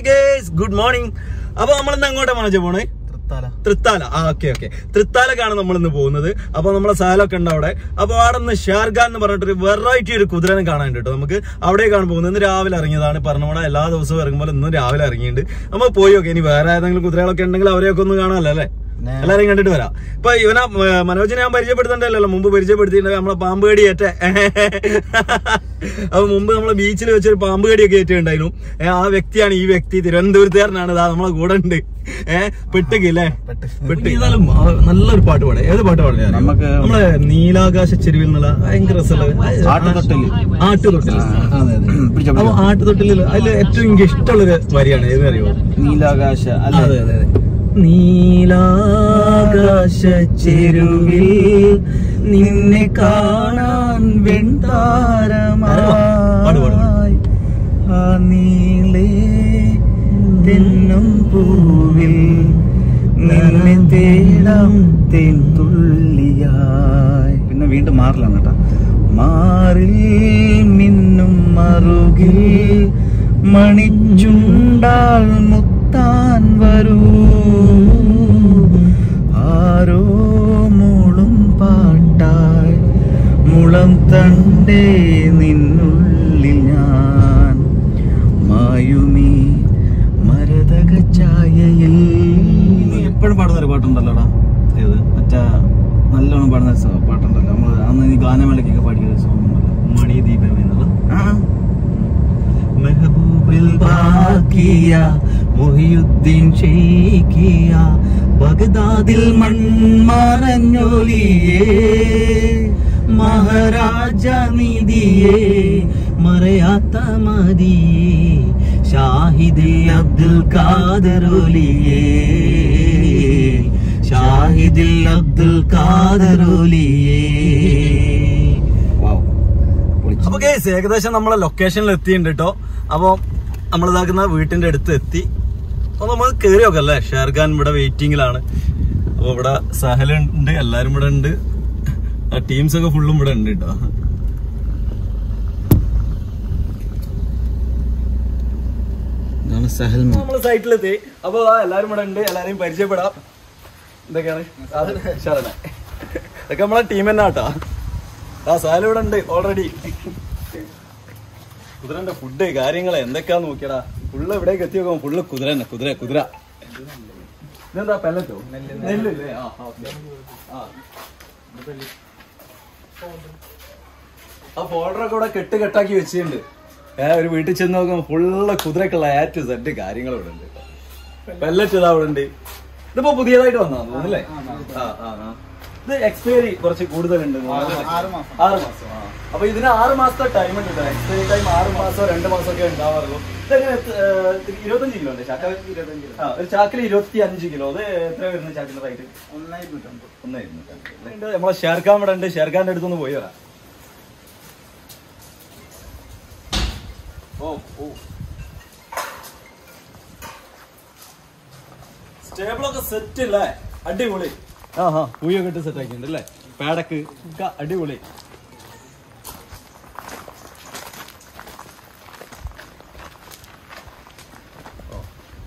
Guys good morning അപ്പൊ നമ്മൾ ഇന്ന് അങ്ങോട്ടാ മനോജ പോണേ തൃത്താല തൃത്താല ആ ഓക്കെ ഓക്കെ തൃത്താലക്കാണ് നമ്മൾ ഇന്ന് പോകുന്നത് അപ്പൊ നമ്മളെ സാലൊക്കെ ഉണ്ട് അവിടെ അപ്പൊ അവിടെ നിന്ന് ഷാർഖാൻ എന്ന് പറഞ്ഞിട്ടൊരു വെറൈറ്റി ഒരു കുതിരനെ കാണാൻ കേട്ടോ നമുക്ക് അവിടേക്കാണ് പോകുന്നത് ഇന്ന് രാവിലെ ഇറങ്ങിയതാണ് പറഞ്ഞ പോലെ എല്ലാ ദിവസവും ഇറങ്ങുമ്പോൾ ഇന്നും രാവിലെ ഇറങ്ങിയിട്ടുണ്ട് നമ്മൾ പോയി നോക്കെ ഇനി വേറെ ഏതെങ്കിലും കുതിരകളൊക്കെ ഉണ്ടെങ്കിൽ അവരെയൊക്കെ ഒന്ന് കാണാമല്ലോ അല്ലേ പിന്നെ എല്ലാരെയും കണ്ടിട്ട് വരാം ഇപ്പൊ ഇവനാ ഏർ, മനോജിനെ ഞാൻ പരിചയപ്പെടുത്തണ്ടല്ലോ മുമ്പ് പരിചയപ്പെടുത്തിയിട്ടുണ്ട് നമ്മളെ പാമ്പ് കടിയേറ്റ അപ്പൊ മുമ്പ് നമ്മളെ ബീച്ചിൽ വെച്ചൊരു പാമ്പ് കടിയൊക്കെ ഏറ്റുണ്ടായിരുന്നു ഏ, ആ വ്യക്തിയാണ് ഈ വ്യക്തി തിരുവനന്തപുരത്തുകാരനാണ് ഇതാ നമ്മളെ കൂടെ ഉണ്ട് ഏഹ് പെട്ടുകില്ലേ പെട്ട്. പെട്ട് ഏതായാലും ആ, നല്ലൊരു പാട്ട് പാടേ ഏത് പാട്ട് പാടേ നമുക്ക് നമ്മളെ നീലാകാശ ചെരുവിൽ നിന്നുള്ള ഭയങ്കര രസമുള്ള ആട്ടുതൊട്ടില്. ആട്ടുതൊട്ടിൽ അതെ അതെ പിടിച്ചോ, അപ്പൊ പിടിച്ചോ. ആട്ടുതൊട്ടിൽ അതിൽ ഏറ്റവും എനിക്ക് ഇഷ്ടമുള്ളൊരു വരിയാണ് ഏത് അറിയോ നീലാകാശ അതെ അല്ലേ അതെ അതെ നീലാകാശ ചെരുവിൽ നിന്നെ കാണാൻ വെൺതാരമായി ആ നീളേ തെന്നും പൂവിൽ നിന്നെ തേടാം തേൻ തുള്ളിയായി പിന്നെ വീണ്ടും മാറിലാണ് കേട്ടോ മാറിൽ മിന്നും മറുകിൽ മണിച്ചുണ്ടാൽ മുത്താൻ വരൂ ആരോ മൂളും പാട്ടായി മുളം തണ്ടേ നിന്നുള്ളിൽ ഞാൻ മായുമീ മരതക ഛായയിൽ എപ്പോഴും പാടുന്ന ഒരു പാട്ടുണ്ടല്ലോടാ ഏത് മറ്റേ നല്ലോണം പാടുന്ന ഒരു സ- പാട്ടുണ്ടല്ലോ നമ്മൾ അന്ന് ഈ ഗാനമേളക്കൊക്കെ പാടിയ ഒരു സോങ് ഉണ്ടല്ലോ മണിദീപം എന്നുള്ള ആ മെഹബൂബിൽ ബാക്കിയ മുഹിയുദ്ദീൻ ഷെയ്ഖിയ ബഗ്ദാദിൽ മൺമറഞ്ഞൊലിയേ മഹാരാജ നിധിയേ മറയാത്ത മതിയേ ഷാഹിദിൽ അബ്ദുൽ ഖാദറൊലിയേ ഷാഹിദിൽ അബ്ദുൽ ഖാദറൊലിയേ വാവ് പൊളിച്ചു അപ്പൊ കേസ് ഏകദേശം നമ്മളെ ലൊക്കേഷനിൽ എത്തിയിട്ടുണ്ട് കേട്ടോ അപ്പൊ നമ്മൾ ഇതാക്കുന്ന വീട്ടിന്റെ അടുത്ത് എത്തി അപ്പൊ നമ്മൾ കേറി നോക്കല്ലേ ഷേർഖാൻ ഇവിടെ വെയിറ്റിംഗിലാണ് അപ്പൊ ഇവിടെ സഹലുണ്ട് എല്ലാരും ഇവിടെ ഉണ്ട് ടീംസ് ഒക്കെ ഫുള്ളും ഇവിടെ ഉണ്ട് കേട്ടോ ഇതാണ് സഹൽ മാ നമ്മൾ സൈറ്റിലെത്തി അപ്പൊ ദാ എല്ലാരും ഇവിടെ ഉണ്ട് എല്ലാരെയും പരിചയപ്പെടാം എന്തൊക്കെയാണ് ശരണ ഇതൊക്കെ നമ്മളെ ടീം തന്നെ കേട്ടോ ആ സഹൽ ഇവിടെ ഉണ്ട് ഓൾറെഡി കുതിരന്റെ ഫുഡ് കാര്യങ്ങള് എന്തൊക്കെയാ നോക്കിയടാ ഫുള്ള് എവിടേക്ക് എത്തി നോക്കുമ്പോ ഫുള്ള് കുതിര തന്നെ കുതിര കുതിര ഇതെന്താ പെല്ലറ്റോ നെല്ലല്ലേ ആ ആ, okay. ആ ആ ഫോൾഡറൊക്കെ ഇവിടെ കെട്ട് കെട്ടാക്കി വെച്ചിട്ടുണ്ട് ഏ ഒരു വീട്ടിൽ ചെന്ന് നോക്കുമ്പോ ഫുള്ള് കുതിരക്കുള്ള ഏ ടു സെറ്റ് കാര്യങ്ങൾ ഇവിടെ ഉണ്ട് പെല്ലറ്റ് ഇതാ ഇവിടെ ഉണ്ട് ഇതിപ്പോ പുതിയതായിട്ട് വന്നാ തോന്നുന്നില്ലേ ആ ആ ആ ഇത് എക്സ്പയറി കുറച്ച് കൂടുതലുണ്ട് ആറ് മാസം. ആറ് മാസം ആ. അപ്പൊ ഇതിന് ആറ് മാസത്തെ ടൈം ഉണ്ട് എക്സ്പയറി ടൈം ആറ് മാസം രണ്ട് മാസം ഒക്കെ ഉണ്ടാവാറുള്ളൂ ഇതെങ്ങനെ എത്ര- ഏ, ഇരുപത്തഞ്ച് കിലോ ഉണ്ട് ചാക്ക ആ ഒരു ചാക്കിൽ ഇരുപത്തി അഞ്ച് കിലോ അത് എത്ര വരുന്നു ചാക്കിന്റെ റേറ്റ് ഒന്നായിരുന്നു നമ്മളെ ഷേർഖാൻ ഇവിടെ ഉണ്ട് ഷേർഖാന്റെ അടുത്തൊന്ന് പോയി വരാം ഓ ഓ സ്റ്റേബിളൊക്കെ സെറ്റ് അല്ലേ അടിപൊളി ആ ഹാ പൂയൊക്കെ ഇട്ട് സെറ്റ് ആക്കിയിട്ടുണ്ട് അല്ലേ പാടക്ക് ഒക്കെ അടിപൊളി ഓ.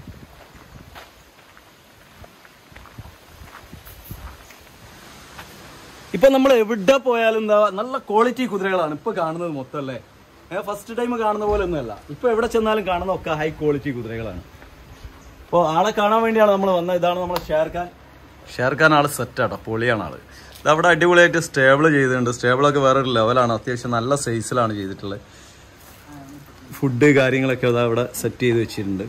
ഇപ്പൊ നമ്മൾ എവിടെ പോയാലും എന്താ നല്ല ക്വാളിറ്റി കുതിരകളാണ് ഇപ്പൊ കാണുന്നത് മൊത്തം അല്ലേ ഫസ്റ്റ് ടൈം കാണുന്ന പോലെ ഒന്നുമല്ല ഇപ്പൊ എവിടെ ചെന്നാലും കാണുന്ന ഒക്കെ ഹൈ ക്വാളിറ്റി കുതിരകളാണ് അപ്പോൾ ആളെ കാണാൻ വേണ്ടിയാണ് നമ്മൾ വന്നത് ഇതാണ് നമ്മളെ ഷേർഖാൻ ഷേർഖാൻ ആള് സെറ്റാട്ടോ പൊളിയാണ് ആള് ഇത് അവിടെ അടിപൊളിയായിട്ട് സ്റ്റേബിൾ ചെയ്തിട്ടുണ്ട് സ്റ്റേബിളൊക്കെ വേറെ ഒരു ലെവലാണ് അത്യാവശ്യം നല്ല സൈസിലാണ് ചെയ്തിട്ടുള്ളത് ഫുഡ് കാര്യങ്ങളൊക്കെ അത് അവിടെ സെറ്റ് ചെയ്ത് വെച്ചിട്ടുണ്ട്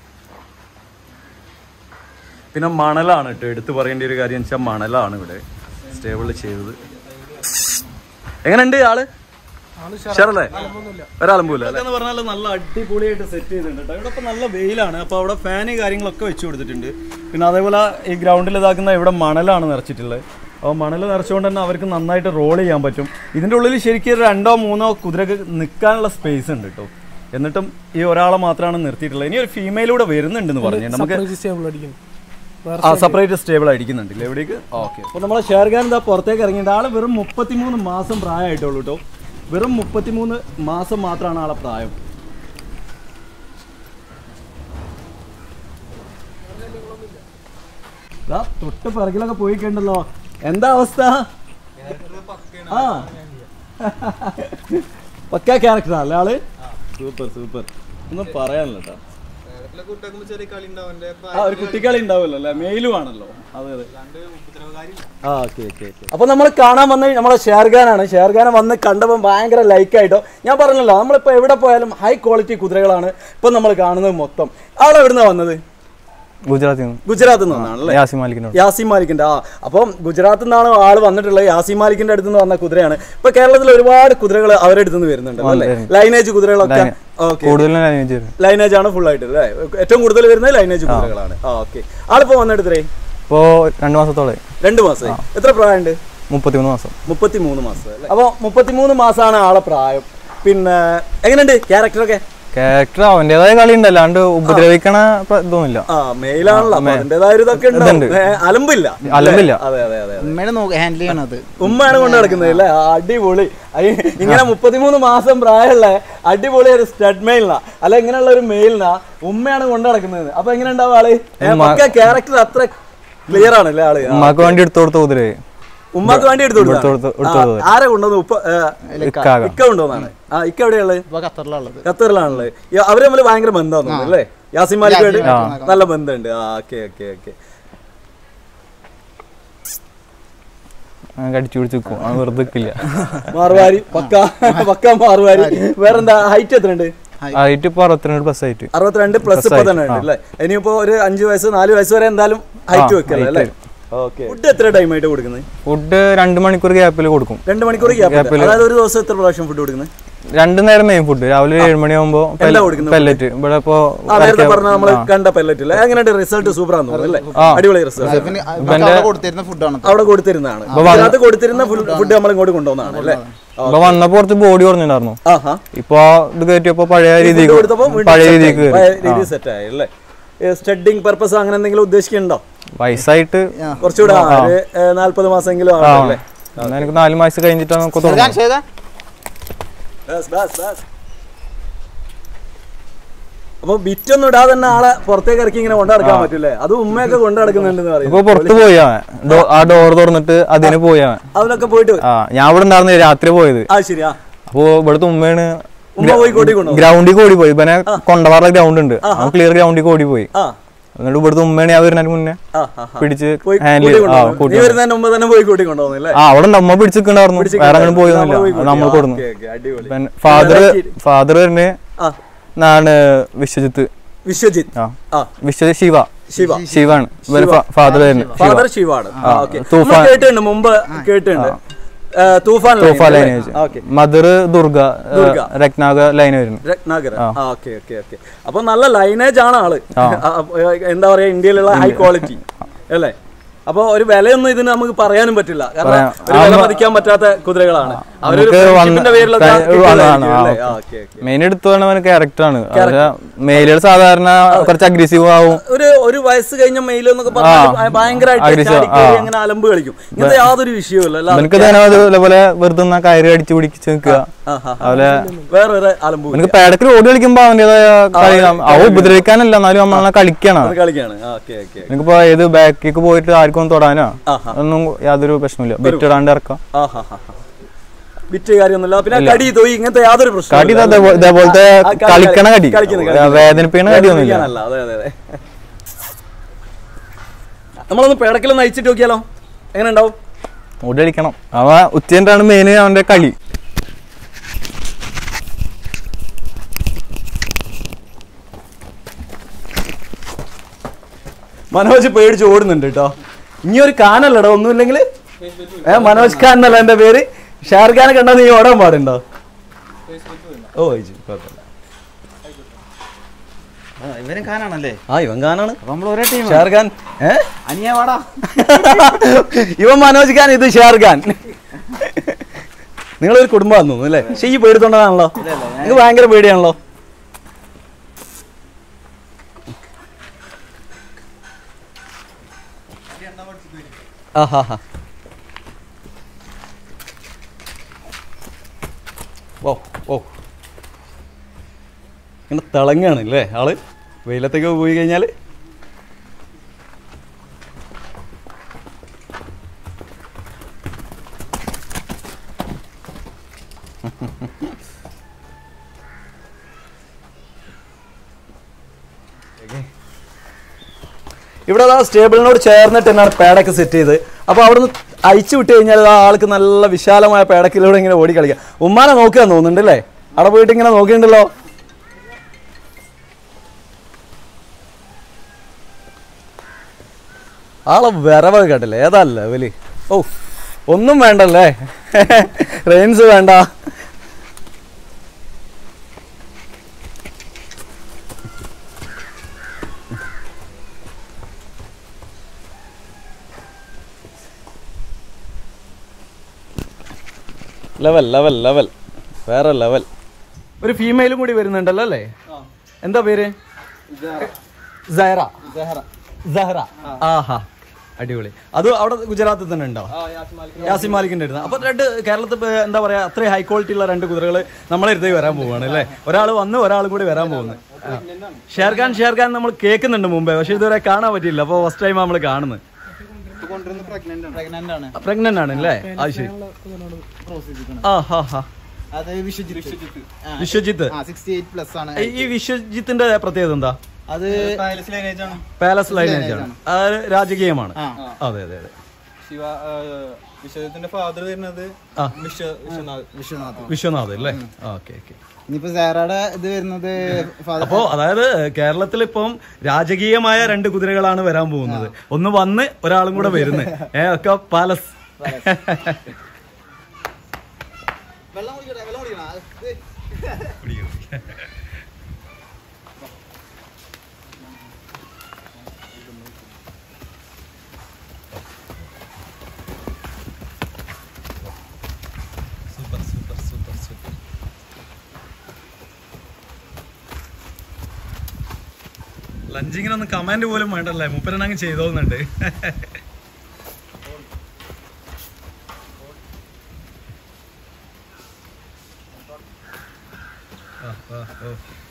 പിന്നെ മണലാണ് കേട്ടോ എടുത്തു പറയേണ്ട ഒരു കാര്യം വെച്ചാൽ മണലാണ് ഇവിടെ സ്റ്റേബിൾ ചെയ്തത് എങ്ങനെയുണ്ട് ആള് ഷറല്ലേ ഒരാളമ്പൂല എന്ന് പറഞ്ഞാൽ നല്ല അടിപൊളിയായിട്ട് സെറ്റ് ചെയ്തിട്ടുണ്ട് കേട്ടോ ഇവിടെ ഇപ്പൊ നല്ല വെയിലാണ് അപ്പൊ അവിടെ ഫാന് കാര്യങ്ങളൊക്കെ വെച്ച് കൊടുത്തിട്ടുണ്ട് പിന്നെ അതേപോലെ ഈ ഗ്രൗണ്ടിൽ ഇതാക്കുന്ന ഇവിടെ മണലാണ് നിറച്ചിട്ടുള്ളത് അപ്പോൾ മണൽ നിറച്ചുകൊണ്ട് തന്നെ അവർക്ക് നന്നായിട്ട് റോൾ ചെയ്യാൻ പറ്റും ഇതിന്റെ ഉള്ളിൽ ശരിക്കും ഒരു രണ്ടോ മൂന്നോ കുതിരക്ക് നിൽക്കാനുള്ള സ്പേസ് ഉണ്ട് കേട്ടോ എന്നിട്ടും ഈ ഒരാളെ മാത്രമാണ് നിർത്തിയിട്ടുള്ളത് ഇനി ഒരു ഫീമെയിലൂടെ വരുന്നുണ്ടെന്ന് പറഞ്ഞു നമുക്ക് ആ സെപ്പറേറ്റ് സ്റ്റേബിൾ അടിക്കുന്നുണ്ടല്ലേ എവിടേക്ക് ഓക്കെ അപ്പോൾ നമ്മളെ ഷേർഖാൻ എന്താ പുറത്തേക്ക് ഇറങ്ങിയിട്ട് ആള് വെറും മുപ്പത്തിമൂന്ന് മാസം പ്രായമായിട്ടുള്ളൂ കേട്ടോ വെറും മുപ്പത്തിമൂന്ന് മാസം മാത്രമാണ് ആളെ പ്രായം ദാ തൊട്ട് പിറകിലൊക്കെ പോയി കണ്ടല്ലോ എന്താ അവസ്ഥ ആ പക്ക ക്യാരക്ടറാ അല്ലേ ആള് സൂപ്പർ സൂപ്പർ ഒന്നും പറയാനില്ല കേട്ടോ ആ ഒരു കുട്ടിക്കളി ഉണ്ടാവുമല്ലോ അല്ലേ മെയിലും ആണല്ലോ അതെ അതെ ആ ഓക്കെ ഓക്കെ ഓക്കെ അപ്പൊ നമ്മൾ കാണാൻ വന്ന നമ്മളെ ഷേർഖാനാണ് ഷേർഖാനെ വന്ന് കണ്ടപ്പോൾ ഭയങ്കര ലൈക്കായിട്ടോ ഞാൻ പറഞ്ഞല്ലോ നമ്മളിപ്പോ എവിടെ പോയാലും ഹൈ ക്വാളിറ്റി കുതിരകളാണ് ഇപ്പൊ നമ്മൾ കാണുന്നത് മൊത്തം ആളെവിടുന്നാ വന്നത് ഗുജറാത്തിൽ നിന്ന് ഗുജറാത്തിൽ നിന്നാണല്ലേ യാസി മാലിക്കിനോട് യാസി മാലിക്കിന്റെ ആ അപ്പം ഗുജറാത്തിൽ നിന്നാണ് ആള് വന്നിട്ടുള്ളത് യാസി മാലിക്കിന്റെ അടുത്ത് നിന്ന് വന്ന കുതിരയാണ് ഇപ്പൊ കേരളത്തിൽ ഒരുപാട് കുതിരകൾ അവരുടെ അടുത്ത് നിന്ന് വരുന്നുണ്ട് അല്ലേ ലൈനേജ് കുതിരകളൊക്കെ ഓക്കെ കൂടുതലും ലൈനേജ് വരും ലൈനേജ് ആണ് ഫുൾ ആയിട്ട് അല്ലേ ഏറ്റവും കൂടുതൽ വരുന്നത് ലൈനേജ് കുതിരകളാണ് ആ ഓക്കെ ആളിപ്പോ വന്നെടുത്തേ ഇപ്പോൾ രണ്ട് മാസത്തോളം രണ്ട് മാസമായി എത്ര പ്രായമുണ്ട് മുപ്പത്തിമൂന്ന് മാസം മുപ്പത്തി മൂന്ന് മാസം അല്ലേ അപ്പോൾ മുപ്പത്തിമൂന്ന് മാസമാണ് ആളെ പ്രായം പിന്നെ എങ്ങനെയുണ്ട് ക്യാരക്ടറൊക്കെ ക്യാരക്ടർ അവൻ്റെതായ കളി ഉണ്ട് അല്ലാണ്ട് ഉപദ്രവിക്കണ പ്ര- ഇതൊന്നുമില്ല ആ മെയിലാണല്ലോ അപ്പൊ അതിന്റേതായ ഒരു ഇതൊക്കെ ഉണ്ടാവും. ഇതുണ്ട്. ഏ, അലമ്പില്ല അലമ്പില്ല. അതെ അതെ അതെ അതെ ഉമ്മയുടെ ഹാൻഡിൽ ചെയ്യണത് ഉമ്മയാണ് കൊണ്ട് നടക്കുന്നത് അല്ലേ ആ, അടിപൊളി അയ്യ, ഇങ്ങനെ മുപ്പത്തിമൂന്ന് മാസം പ്രായമുള്ള അടിപൊളി ഒരു സ്റ്റഡ് മെയിലിനാ അല്ല ഇങ്ങനെയുള്ള ഒരു മെയിലിനാ ഉമ്മയാണ് കൊണ്ട് നടക്കുന്നത് അപ്പൊ എങ്ങനെ ഉണ്ടാവും ആള് ഒക്കെ ക്യാരക്ടർ അത്ര ക്ലിയർ ആണല്ലേ ആള് ആ. ഉമ്മാക്ക് വേണ്ടി എടുത്തു കൊടുത്ത കുതിര ഉമ്മക്ക് വേണ്ടി എടുത്തു എടുത്തു കൊടുത്തു- എടുത്തു കൊടുത്തത്. ആരെ കൊണ്ടുവന്നു ഉപ്പ ഏ, ഇക്കാക ഇക്ക കൊണ്ടുവന്നാണ് ആ ഇക്ക എവിടെയുള്ളത് ഇപ്പൊ ഖത്തറിലുള്ളത് ഖത്തറിലാണുള്ളത് ഈ അവര് തമ്മിൽ ഭയങ്കര ബന്ധമാണ് അല്ലേ യാസിൻ മാലിക്കുമായിട്ട് നല്ല ബന്ധമുണ്ട് ആ ഓക്കെ ഓക്കെ ഓക്കെ കടിച്ചു പിടിച്ച് നിൽക്കും അത് വെറുതെ നിൽക്കില്ല മാറുവാരി പക്ക പക്ക മാറുവാരി വേറെന്താ ഹൈറ്റ് എത്ര ഉണ്ട് ഹൈറ്റ് ഇപ്പോൾ അറുപത്തിരണ്ട് പ്ലസ് ആയിട്ട് അറുപത്തിരണ്ട് പ്ലസ് ഇപ്പൊ തന്നെ ഉണ്ട് അല്ലേ ഇനിയിപ്പോ ഒരു അഞ്ച് വയസ്സ് നാല് വയസ്സ് വരെ എന്തായാലും ഹൈറ്റ് വെക്കല്ലേ അല്ലേ ഓക്കെ ഫുഡ് എത്ര ടൈം ആയിട്ട് കൊടുക്കുന്നത് ഫുഡ് രണ്ട് മണിക്കൂർ ഗ്യാപ്പിൽ കൊടുക്കും രണ്ട് മണിക്കൂർ ഗ്യാപ്പ് അതായത് ഒരു ദിവസം എത്ര പ്രാവശ്യം ഫുഡ് കൊടുക്കുന്നത് രണ്ട് നേരം മെയിൻ ഫുഡ് രാവിലെ ഏഴ് മണിയാകുമ്പോൾ എന്താ കൊടുക്കുന്നത് പെല്ലറ്റ് ഇവിടെ ഇപ്പോൾ ആ നേരത്തെ പറഞ്ഞ നമ്മള് കണ്ട പെല്ലറ്റ് അല്ലേ എങ്ങനെയുണ്ട് റിസൾട്ട് സൂപ്പർ ആണെന്ന് തോന്നുന്നു അല്ലേ അടിപൊളി റിസൾട്ട് അവിടെ കൊടുത്തിരുന്ന ഫുഡാണ് അവിടെ കൊടുത്തിരുന്നതാണ് അത് കൊടുത്തിരുന്ന ഫുഡ് നമ്മൾ ഇങ്ങോട്ട് കൊണ്ടുവന്നതാണ് അല്ലേ ഇപ്പൊ വന്നപ്പോ കുറച്ച് ബോഡി കുറഞ്ഞിട്ടുണ്ടായിരുന്നു ആഹാ ഇപ്പൊ ഇത് കയറ്റിയപ്പോ പഴയ രീതിക്ക് കൊടുത്തപ്പോ വീണ്ടും പഴയ set രീതിക്ക് ആയി. പഴയ രീതി സെറ്റ് ആയി അല്ലേ സ്റ്റഡിങ് പർപ്പസ് അങ്ങനെ എന്തെങ്കിലും ഉദ്ദേശിക്കുന്നുണ്ടോ വയസ്സായിട്ട് കുറച്ചുകൂടെ ആ, ഒരു നാല്പത് മാസമെങ്കിലും ആവണം അല്ലേ എന്നാ എനിക്ക് നാല് മാസം കഴിഞ്ഞിട്ടാണ് നമുക്ക് തുടങ്ങുന്നത് ബസ്, ബസ്, ബസ്. അപ്പൊ ബിറ്റൊന്നും ഇടാതെ തന്നെ ആളെ പുറത്തേക്ക് ഇറക്കി ഇങ്ങനെ കൊണ്ടു നടക്കാൻ പറ്റൂലേ അത് ഉമ്മയൊക്കെ കൊണ്ടു നടക്കുന്നുണ്ടെന്ന് ഇപ്പൊ പറയും പുറത്ത് പോയി അവൻ ഡോ- ആ ഡോർ തുറന്നിട്ട് അതിന് പോയി അവൻ അതിനൊക്കെ പോയിട്ട് ആ ഞാൻ ഇവിടെ ഉണ്ടായിരുന്നില്ല രാത്രി പോയത് ആ ശരിയാ അപ്പൊ ഇവിടുത്തെ ഉമ്മയാണ് ഉമ്മ പോയി കൂട്ടി കൊണ്ടു ഗ്രൗണ്ടിൽ ഓടി പോയി ഇവനെ കൊണ്ടവാറ ഗ്രൗണ്ട് ഉണ്ട് അവൻ ക്ലിയർ ഗ്രൗണ്ടിൽ ഓടി പോയി ആ എന്നിട്ട് ഇവിടുത്തെ ഉമ്മയാണ് ഞാൻ വരുന്നതിന് മുന്നേ ആ, ആ, ആ. പിടിച്ച് പോയി ഹാൻഡിൽ കൂട്ടി ആ കൊണ്ടുവന്നു. കൂട്ടി നീ വരുന്നതിന് മുമ്പ് തന്നെ പോയി കൂട്ടി കൊണ്ടുപോകുന്നു അല്ലേ ആ അവിടെ ഉണ്ട് അമ്മ പിടിച്ചിട്ടുണ്ടായിരുന്നു വേറെ അങ്ങനെ പോയൊന്നുമില്ല അത് നമ്മൾ കൊടുന്നു ഓക്കേ, ഓക്കേ, അടിപൊളി ഫാദർ ഫാദർ തന്നെ ആ നാണ് വിശ്വജിത്ത് വിശ്വജിത്ത് ആ ആ വിശ്വജിത്ത് ശിവ ശിവ ശിവാണ് ഫാദർ തന്നെ ഫാദർ ശിവാണ് ആ, ഓക്കേ. തൂഫാൻ. നമ്മൾ കേട്ടിട്ടുണ്ട് മുമ്പ് കേട്ടിട്ടുണ്ട് ഏ, തൂഫാൻ ലൈൻ തോഫ ലൈൻ അല്ലേ? ആ, ഓക്കേ മദർ ദുർഗ ദുർഗ. രത്നാഗ ലൈൻ വരുന്നു രത്നാകരൻ ആ ഓക്കെ ഓക്കെ ഓക്കെ അപ്പൊ നല്ല ലൈനേജ് ആണ് ആള് ആ, അപ്പൊ, ഏ, എന്താ പറയാ ഇന്ത്യയിലുള്ള ഹൈ ക്വാളിറ്റി അല്ലേ അപ്പൊ ഒരു വിലയൊന്നും ഇതിന് നമുക്ക് പറയാനും പറ്റില്ല കാരണം ഒരു വില മതിക്കാൻ പറ്റാത്ത കുതിരകളാണ് അവരൊരു നമുക്ക് വന്ന- friendship ന്റെ പേരിലൊക്കെ ക- കിട്ടിയതായിരിക്കും ആ, അല്ലേ? ഓക്കേ. ആ, ഓക്കേ, ഓക്കേ. മെയിൻ എടുത്തു പറഞ്ഞ ക്യാരക്ടറാണ് മെയിലുകൾ സാധാരണ കുറച്ച് അഗ്രസീവ് ആവും ഒരു ഒരു വയസ്സ് കഴിഞ്ഞ മെയിൽ എന്നൊക്കെ പറഞ്ഞാൽ ഭയങ്കരമായിട്ട് aggressive, ചാടി കയറി അങ്ങനെ അലമ്പ് കളിക്കും ഇങ്ങനത്തെ യാതൊരു വിഷയവും അല്ല എനിക്ക് തന്നെ അതേപോലെ വെറുതെ ഒന്ന് കയറി അടിച്ചു പിടിച്ച് നിൽക്കുക അതുപോലെ വേറൊരു അലമ്പ് എനിക്ക് പേടക്കിൽ ഓടി കളിക്കുമ്പോ അവന്റേതായ കളി അവ ഉപദ്രവിക്കാനല്ല എന്നാലും നമ്മളെ കളിക്കണം കളിക്കാണ് ഓക്കെ ഓക്കെ എനിക്കിപ്പോ ഏത് ബാക്കിലേക്ക് പോയിട്ട് ആർക്കും തൊടാനോ ആഹാ. ഒന്നും യാതൊരു പ്രശ്നമില്ല ബിറ്റിടാണ്ട് ഇറക്കാം ആ ഹാ ഹാ വിറ്റ് കാര്യമൊന്നുമില്ല പിന്നെ കടി തൊയ് ഇങ്ങനത്തെ യാതൊരു പ്രശ്നവും കടി ഇല്ല. ഇതേ- ഇതേപോലത്തെ ആ, കളി- കളിക്കണ കടി കളിക്കുന്ന കളി. വേദനിപ്പിക്കണ കടിയൊന്നുമില്ല വേദനിപ്പിക്കാനല്ല, അതെ അതെ അതെ നമ്മളൊന്ന് പേടക്കലൊന്ന് നയിച്ചിട്ട് നോക്കിയാലോ എങ്ങനെ ഉണ്ടാവും ഓടി കളിക്കണം അവ ഉച്ചേണ്ടാണ് മെയിൻ അവന്റെ കളി മനോജ് പേടിച്ച് ഓടുന്നുണ്ട് കേട്ടോ ഇനി ഒരു കാനല്ലടോ ഒന്നുമില്ലെങ്കിൽ ഏ മനോജ് ഖാൻ എന്നല്ല എന്റെ പേര് ഷാർഖാനെ കണ്ടാ നീ ഓടാൻ പാടുണ്ടോ ഓ അയച്ചു കുഴപ്പമില്ല ഇവനും ഖാനാണല്ലേ ആ ഇവൻ ഖാനാണ് അപ്പൊ നമ്മൾ ഒരേ ടീം ഷാർഖാൻ ഏ അനിയ വാടാ ഇവൻ മനോജ് ഖാൻ ഇത് ഷാർഖാൻ നിങ്ങളൊരു കുടുംബമാണെന്ന് തോന്നുന്നു അല്ലേ പക്ഷെ ഈ പേടിത്തൊണ്ടതാണല്ലോ നിങ്ങൾക്ക് ഭയങ്കര പേടിയാണല്ലോ ആഹാ ഓ ഓ ഇങ്ങനെ തിളങ്ങാണ് അല്ലേ ആള് വെയിലത്തേക്ക് പോയി കഴിഞ്ഞാൽ ഇവിടെ ആ സ്റ്റേബിളിനോട് ചേർന്നിട്ട് തന്നെയാണ് പേടൊക്കെ സെറ്റ് ചെയ്ത് അപ്പോൾ അവിടുന്ന് അയച്ചു വിട്ട് കഴിഞ്ഞാൽ ആ ആൾക്ക് നല്ല വിശാലമായ പേടക്കിലൂടെ ഇങ്ങനെ ഓടി കളിക്കാം ഉമ്മാനെ നോക്കുക തോന്നുന്നുണ്ട് അല്ലേ അവിടെ പോയിട്ട് ഇങ്ങനെ നോക്കിയിട്ടുണ്ടല്ലോ ആളെ വരവ് കേട്ടില്ലേ ഏതാ ലെവല് ഓ ഒന്നും വേണ്ടല്ലേ റെയിൻസ് വേണ്ട ലെവൽ ലെവൽ ലെവൽ വേറെ ലെവൽ ഒരു ഫീമെയിലും കൂടി വരുന്നുണ്ടല്ലോ അല്ലേ എന്താ പേര് സഹറ സഹറ ആഹാ അടിപൊളി അത് അവിടെ ഗുജറാത്തിൽ തന്നെ ഉണ്ടോ യാസിം മാലിക്കിന്റെ അടുത്ത് അപ്പൊ രണ്ട് കേരളത്തിൽ ഇപ്പൊ എന്താ പറയാ അത്രയും ഹൈ ക്വാളിറ്റി ഉള്ള രണ്ട് കുതിരകൾ നമ്മളെ അടുത്തേക്ക് വരാൻ പോവാണ് അല്ലേ ഒരാൾ വന്ന് ഒരാൾ കൂടി വരാൻ പോകുന്നു ഷേർഖാൻ ഷേർഖാൻ നമ്മൾ കേൾക്കുന്നുണ്ട് മുമ്പേ പക്ഷെ ഇതുവരെ കാണാൻ പറ്റിയില്ല അപ്പോൾ ഫസ്റ്റ് ടൈം നമ്മൾ കാണുന്നത് പ്രഗ്നന്റ് ആണ് പ്രഗ്നന്റ് ആണ് അല്ലേ അത് ശരി ആ ഹാ ഹാ അത് വിശ്വജിത്ത് വിശ്വജിത്ത് ആ സിക്സ്റ്റി എയ്റ്റ് പ്ലസ് ആണ് ഈ വിശ്വജിത്തിന്റെ പ്രത്യേകത എന്താ അത് പാലസ് ലൈനേജ് ആണ് അത് രാജകീയമാണ് ആ. അതെ അതെ അതെ ശിവ വിശ്വത്തിന്റെ ഫാദർ വരുന്നത് ആ. വിശ്വ വിശ്വനാഥ് വിശ്വനാഥ് വിശ്വനാഥ് അല്ലേ ഓക്കെ ഓക്കെ ഇനിയിപ്പോ സാറയുടെ ഇത് വരുന്നത് ഫാദർ അപ്പോ അതായത് കേരളത്തിൽ ഇപ്പം രാജകീയമായ രണ്ട് കുതിരകളാണ് വരാൻ പോകുന്നത് ഒന്ന് വന്ന് ഒരാളും കൂടെ വരുന്നത് ഏ ഒക്കെ പാലസ് വെള്ളം കുടിക്കട്ടെ വെള്ളം കുടിക്കണം സൂപ്പർ സൂപ്പർ സൂപ്പർ സൂപ്പർ ലഞ്ചിങ്ങിനൊന്നും കമാൻഡ് പോലും വേണ്ടല്ലേ മുപ്പരെണ്ണങ്ങ് ചെയ്തോന്നുണ്ട് ആ, ആ, ഓ.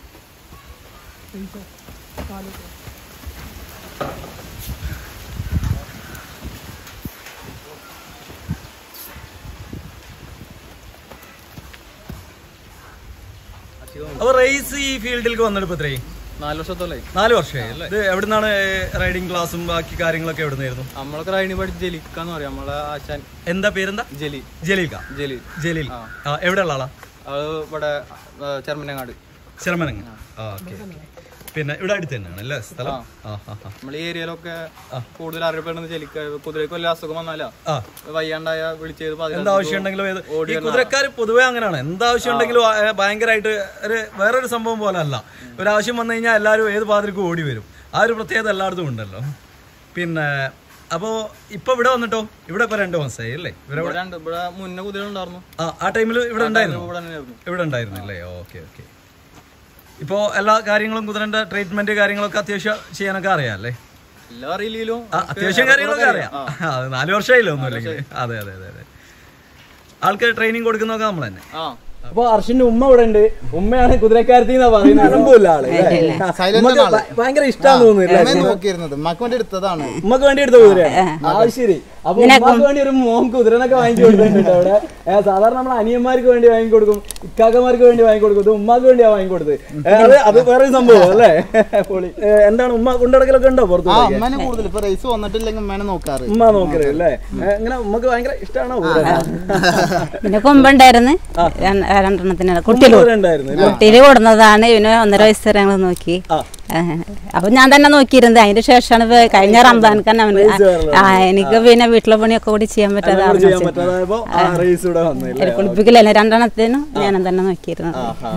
അപ്പൊ റേസ് ഈ ഫീൽഡിലേക്ക് വന്നിട്ട് ഇപ്പൊ എത്രയായി നാല് വർഷത്തോളായി നാല് വർഷമായി അല്ലേ ഇത് എവിടുന്നാണ് റൈഡിങ് ക്ലാസ്സും ബാക്കി കാര്യങ്ങളൊക്കെ എവിടുന്നായിരുന്നു നമ്മളൊക്കെ റൈഡിങ് പഠിച്ച് ജലിക്കാന്ന് പറയാം നമ്മളെ ആശാൻ എന്താ പേരെന്താ ജലി ജലീൽ കാ ജലി ജലീൽ ആ എവിടെയുള്ള ആളാ അത് ഇവിടെ ചെറുമനങ്ങാട് ശരമനങ്ങ ആ ഓക്കെ പിന്നെ ഇവിടെ അടുത്ത് തന്നെയാണ് അല്ലേ സ്ഥലം ആ ആ ആ നമ്മൾ ഈ ഏരിയയിലൊക്കെ കൂടുതൽ അറിയപ്പെടുന്നത് ജലിക്ക കുതിരയ്ക്ക് വല്ല അസുഖം വന്നാലാ ആ വയ്യാണ്ടായ വിളിച്ചത് എന്താവശ്യം ഉണ്ടെങ്കിലും ഏത് ഈ കുതിരക്കാർ പൊതുവേ അങ്ങനെയാണ് എന്താവശ്യം ഉണ്ടെങ്കിലും ആ, ഏ, ഭയങ്കരമായിട്ട് ഒരു വേറൊരു സംഭവം പോലെ അല്ല ഒരാവശ്യം വന്നു കഴിഞ്ഞാൽ എല്ലാവരും ഏത് പാതിരിക്കും ഓടി വരും ആ ഒരു പ്രത്യേകത എല്ലായിടത്തും ഉണ്ടല്ലോ പിന്നെ അപ്പോ ഇപ്പൊ ഇവിടെ വന്നിട്ടോ ഇവിടെ ഇപ്പൊ രണ്ടു മാസമായി അല്ലേ ഇവരെ ഇവിടെ ഉണ്ട്. ഇവിടെ മുന്നേ കുതിര ഉണ്ടായിരുന്നു ആ ആ ടൈമിൽ ഇവിടെ ഉണ്ടായിരുന്നു ഇവിടെ തന്നെയായിരുന്നു ഇവിടെ ഉണ്ടായിരുന്നില്ലേ ഓക്കെ ഓക്കെ ഇപ്പോ എല്ലാ കാര്യങ്ങളും കുതിരന്റെ ട്രീറ്റ്മെന്റ് കാര്യങ്ങളൊക്കെ അത്യാവശ്യം ചെയ്യാനൊക്കെ അറിയാം അല്ലേ എല്ലാം അറിയില്ലെങ്കിലും ആ, അത്യാവശ്യം കാര്യങ്ങളൊക്കെ അറിയാം ആ, അത് നാല് വർഷമായില്ലോ ഒന്നും അല്ലെങ്കിൽ അതെ അതെ അതെ അതെ ആൾക്ക് ട്രെയിനിങ് കൊടുക്കുന്നതൊക്കെ നമ്മൾ തന്നെ ആ അപ്പൊ അർഷിന്റെ ഉമ്മ ഇവിടെ ഉണ്ട് ഉമ്മയാണ് കുതിരക്കാരത്തി എന്നാ പറയുന്നത് അലമ്പില്ല ആള് Silent ഉമ്മക്ക് ആണ് ആള്. ഭ- ഭയങ്കര ഇഷ്ടമാന്ന് തോന്നുന്നില്ല അമ്മയെ നോക്കിയിരുന്നത് ഉമ്മക്ക് വേണ്ടി എടുത്തതാണ് ഉമ്മക്ക് വേണ്ടി എടുത്ത കുതിരയാണ് ആ ശരി അപ്പൊ ഉമ്മക്ക് വേണ്ടി ഒരു മോൻ കുതിരനൊക്കെ വാങ്ങിച്ചു കൊടുത്തിട്ടുണ്ട് അവിടെ ഏ, സാധാരണ നമ്മൾ അനിയന്മാർക്ക് വേണ്ടി വാങ്ങിക്കൊടുക്കും ഇക്കാക്കമാർക്ക് വേണ്ടി വാങ്ങിക്കൊടുക്കും ഇത് ഉമ്മാക്ക് വേണ്ടിയാ വാങ്ങിക്കൊടുത്തത് ഏ, അത് അത് വേറെ ഒരു സംഭവം അല്ലേ പൊളി ഏ, എന്താണ് ഉമ്മ കൊണ്ടിടക്കലൊക്കെ ഉണ്ടോ പുറത്ത് ആ പോയി? അമ്മനെ കൂടുതൽ ഇപ്പൊ റേസ് വന്നിട്ടില്ലെങ്കിൽ ഉമ്മനെ നോക്കാറ് ഉമ്മ നോക്കരുത് അല്ലേ ഏ, ഇങ്ങനെ ഉമ്മക്ക് ഭയങ്കര ഇഷ്ടമാണോ കുതിര പിന്നെ കൊമ്പുണ്ടായിരുന്നു ര- രണ്ടെണ്ണത്തിന് കുട്ടിയിൽ കുതിര ഉണ്ടായിരുന്നു അല്ലേ? കുട്ടിയിൽ കൊടുന്നതാണ് ഇവന് ഒന്നര വയസ്സ് വരെ ഞങ്ങൾ നോക്കി ആ. ഏഹ്. അപ്പൊ ഞാൻ തന്നെ നോക്കിയിരുന്നത് അതിന്റെ ശേഷമാണ് ഇപ്പൊ കഴിഞ്ഞ റംസാൻക്ക് തന്നെ അവന് ആ എനിക്ക് പിന്നെ വീട്ടിലെ പണിയൊക്കെ കൂടി ചെയ്യാൻ പറ്റാതെ അതുകൊണ്ട് ചെയ്യാൻ പറ്റാതായപ്പോ ആ റേസ് ഇവിടെ വന്നില്ലേ കുളിപ്പിക്കലല്ലേ രണ്ടെണ്ണത്തിനും ഞാനും തന്നെ നോക്കിയിരുന്നു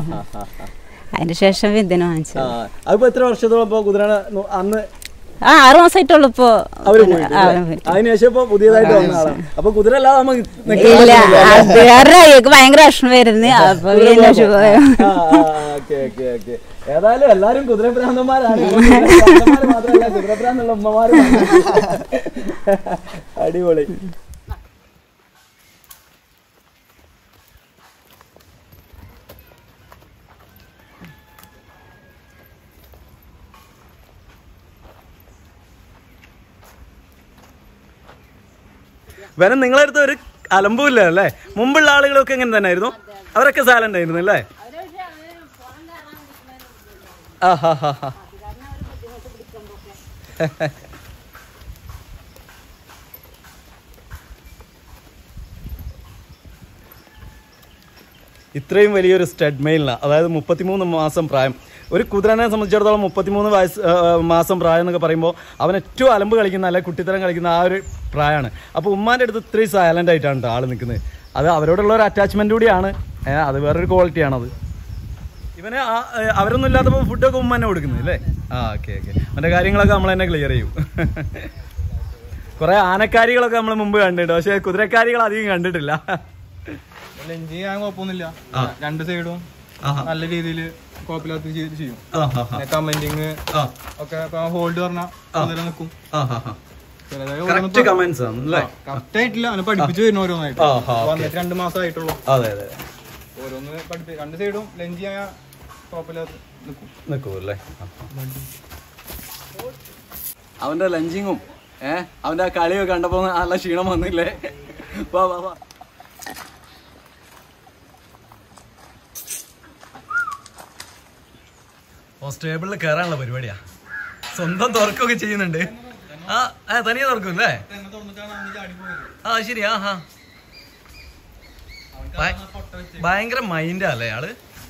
അതിന്റെ ശേഷം ഇതിന് വാങ്ങിച്ചു ആ അതിപ്പോ എത്ര വർഷത്തോളം ഇപ്പൊ കുതിര അന്ന് ആ ആറു മാസമായിട്ടുള്ളൂ ഇപ്പൊ അവര് ആ, പോയിട്ട് അവര് പോയിട്ട്. അതിനുശേഷം ഇപ്പൊ പുതിയതായിട്ട് വന്ന ആളാണ് അപ്പൊ കുതിര അല്ലാതെ നമുക്ക് നിക്കാൻ ഇല്ല പറ്റില്ല. അത് വേറെ എനിക്ക് ഭയങ്കര വിഷമമായിരുന്നു അപ്പൊ പിന്നെ സുഖം. ആ, ആ, ഓക്കേ, ഓക്കേ, ഓക്കേ. ഏതായാലും എല്ലാരും കുതിരഭ്രാന്തന്മാരാണ് കുതിരഭ്രാന്തന്മാര് മാത്രമല്ല കുതിരഭ്രാന്തുള്ള ഉമ്മമാരും അടിപൊളി വനം നിങ്ങളെ അടുത്ത് ഒരു അലമ്പുമില്ല അല്ലേ മുമ്പുള്ള ആളുകളൊക്കെ എങ്ങനെ തന്നെ ആയിരുന്നു അവരൊക്കെ സൈലന്റ് ആയിരുന്നു അല്ലേ ആ ഹാ ഹാ ഹാ ഇത്രയും വലിയൊരു സ്റ്റഡ് മെയിലിന് അതായത് മുപ്പത്തിമൂന്ന് മാസം പ്രായം ഒരു കുതിരനെ സംബന്ധിച്ചിടത്തോളം മുപ്പത്തിമൂന്ന് വയസ്സ് ആ, മാസം പ്രായം എന്നൊക്കെ പറയുമ്പോൾ അവൻ ഏറ്റവും അലമ്പ് കളിക്കുന്ന അല്ലെ കുട്ടിത്തരം കളിക്കുന്ന ആ ഒരു പ്രായമാണ് അപ്പോൾ ഉമ്മാൻ്റെ അടുത്ത് ഇത്രയും സൈലൻ്റ് ആയിട്ടാണ് ട്ടോ ആള് നിൽക്കുന്നത് അത് അവരോടുള്ള ഒരു അറ്റാച്ച്മെൻ്റ് കൂടിയാണ് ഏ, അത് വേറൊരു ക്വാളിറ്റിയാണത് ഇവന് ആ- ഏ, അവരൊന്നും ഇല്ലാത്തപ്പോൾ ഫുഡൊക്കെ ഉമ്മ തന്നെ കൊടുക്കുന്നത് അല്ലേ ആ ഓക്കെ ഓക്കെ അവൻ്റെ കാര്യങ്ങളൊക്കെ നമ്മൾ തന്നെ ക്ലിയർ ചെയ്യും കുറേ ആനക്കാരികളൊക്കെ നമ്മൾ മുമ്പ് കണ്ടിട്ടുണ്ട് പക്ഷേ കുതിരക്കാരികൾ അധികം കണ്ടിട്ടില്ല ലഞ്ച് ചെയ്യാൻ കുഴപ്പമൊന്നുമില്ല രണ്ട് സൈഡും നല്ല രീതിയിൽ കുഴപ്പമില്ലാത്ത രീതിയിൽ ചെയ്യും ആ ഹാ ഹാ പിന്നെ കമന്റിങ് ആ ഒക്കെ ഹോൾഡ് പറഞ്ഞാൽ കുതിര നിൽക്കും ആ ഹാ ഹാ കറക്റ്റ് കമന്റ്സ് ആണ് അല്ലേ കറക്റ്റ് ആയിട്ടില്ല അവനെ പഠിപ്പിച്ചു വരുന്ന ഓരോന്നായിട്ട് ആ, ആ, okay. വന്നിട്ട് രണ്ട് മാസം ആയിട്ടുള്ളൂ അതെ അതെ ഓരോന്ന് പഠിപ്പി രണ്ട് സൈഡും ലഞ്ച് ചെയ്യാൻ കുഴപ്പമില്ലാത്ത നിൽക്കും നിൽക്കൂ അല്ലേ അവന്റെ ലഞ്ചിങ്ങും ഏ അവന്റെ ആ കളിയൊക്കെ കണ്ടപ്പോ നല്ല ക്ഷീണം വന്നില്ലേ വാ വാ വാ സ്റ്റേബിളിൽ കയറാനുള്ള പരിപാടിയാ സ്വന്തം തുറക്കുകയൊക്കെ ചെയ്യുന്നുണ്ട് ആ ആ തനിയെ തുറക്കും അല്ലേ ആ ശരി ആ ഹാ ഭയ- ഭയങ്കര മൈൻഡാ അല്ലേ ആള്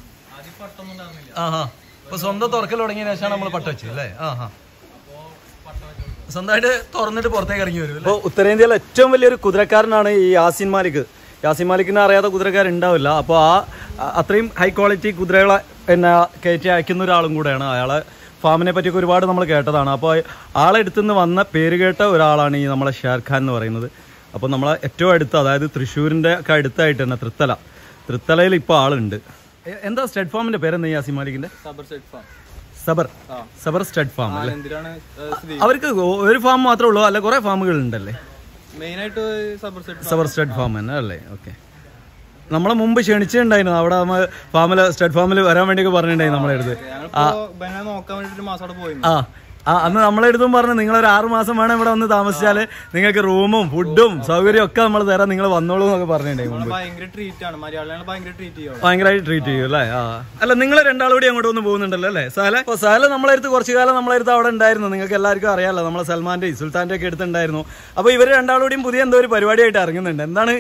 ആ ഹാ ഇപ്പൊ സ്വന്തം തുറക്കൽ തുടങ്ങിയ ശേഷമാണ് നമ്മൾ പട്ട വെച്ചത് അല്ലേ ആ ഹാ സ്വന്തമായിട്ട് തുറന്നിട്ട് പുറത്തേക്ക് ഇറങ്ങി വരും അപ്പോൾ ഉത്തരേന്ത്യയിലെ ഏറ്റവും വലിയൊരു കുതിരക്കാരനാണ് ഈ യാസിൻ മാലിക് യാസിൻ മാലിക്കിനെ അറിയാത്ത കുതിരക്കാരുണ്ടാവില്ല അപ്പോൾ ആ അ- അത്രയും ഹൈ ക്വാളിറ്റി കുതിരകളെ പിന്നെ കയറ്റി അയക്കുന്ന ഒരാളും കൂടെയാണ് അയാളെ ഫാമിനെ പറ്റിയൊക്കെ ഒരുപാട് നമ്മൾ കേട്ടതാണ് അപ്പോൾ ആളെ അടുത്തുനിന്ന് വന്ന പേര് കേട്ട ഒരാളാണ് ഈ നമ്മളെ ഷേർ ഖാൻ എന്ന് പറയുന്നത് അപ്പോൾ നമ്മളെ ഏറ്റവും അടുത്ത് അതായത് തൃശ്ശൂരിൻ്റെ ഒക്കെ അടുത്തായിട്ട് തന്നെ തൃത്തല തൃത്തലയിൽ ഇപ്പോൾ ആളുണ്ട് എ- എന്താ സ്റ്റഡ് ഫാമിൻ്റെ പേരെന്താ ഈ യാസിൻ മാലിക്കിൻ്റെ സബർ സെറ്റ് ഫാം സബർ സബർ സ്റ്റഡ് ഫാം അല്ലേ എന്തിനാണ് സ്ഥിതി അവർക്ക് ഒ- ഒരു ഫാം മാത്രമേ ഉള്ളൂ അല്ല കുറെ ഫാമുകൾ ഉണ്ടല്ലേ മെയിൻ ആയിട്ട് സബർ സെറ്റ് സബർ സ്റ്റഡ് ഫാം തന്നെ അല്ലേ ഓക്കെ നമ്മളെ മുമ്പ് ക്ഷണിച്ചിട്ടുണ്ടായിരുന്നു അവിടെ നമ്മ ഫാമിൽ സ്റ്റഡ് ഫാമിൽ വരാൻ വേണ്ടിയൊക്കെ പറഞ്ഞിട്ടുണ്ടായിരുന്നു നമ്മളെ അടുത്ത് ഞങ്ങളിപ്പോ ബനെ നോക്കാൻ വേണ്ടിട്ട് ഒരു മാസം അവിടെ പോയിരുന്നു ആ ആ അന്ന് നമ്മളെ അടുത്തും പറഞ്ഞു നിങ്ങൾ ഒരു ആറ് മാസം വേണം ഇവിടെ വന്ന് താമസിച്ചാൽ നിങ്ങൾക്ക് റൂമും ഫുഡും സൗകര്യവും ഒക്കെ നമ്മൾ തരാം നിങ്ങൾ വന്നോളൂ എന്നൊക്കെ പറഞ്ഞിട്ടുണ്ടായിരുന്നു മുമ്പ് ഭയങ്കര ട്രീറ്റ് ആണ് മലയാളികളെ ഭയങ്കര ട്രീറ്റ് ചെയ്യും അവിടെ. ഭയങ്കരമായിട്ട് ട്രീറ്റ് ചെയ്യും അല്ലേ ആ അല്ല നിങ്ങൾ രണ്ടാളും കൂടി അങ്ങോട്ട് ഒന്ന് പോകുന്നുണ്ടല്ലോ അല്ലേ സാല അപ്പോൾ സാല നമ്മളെ അടുത്ത് കുറച്ച് കാലം നമ്മളെ അടുത്ത് അവിടെ ഉണ്ടായിരുന്നു നിങ്ങൾക്ക് എല്ലാവർക്കും അറിയാമല്ലോ നമ്മളെ സൽമാന്റെ സുൽത്താന്റെ ഒക്കെ അടുത്തുണ്ടായിരുന്നു അപ്പോൾ ഇവർ രണ്ടാളും കൂടിയും പുതിയ എന്തോ ഒരു പരിപാടിയായിട്ട് ഇറങ്ങുന്നുണ്ട് എന്താണ്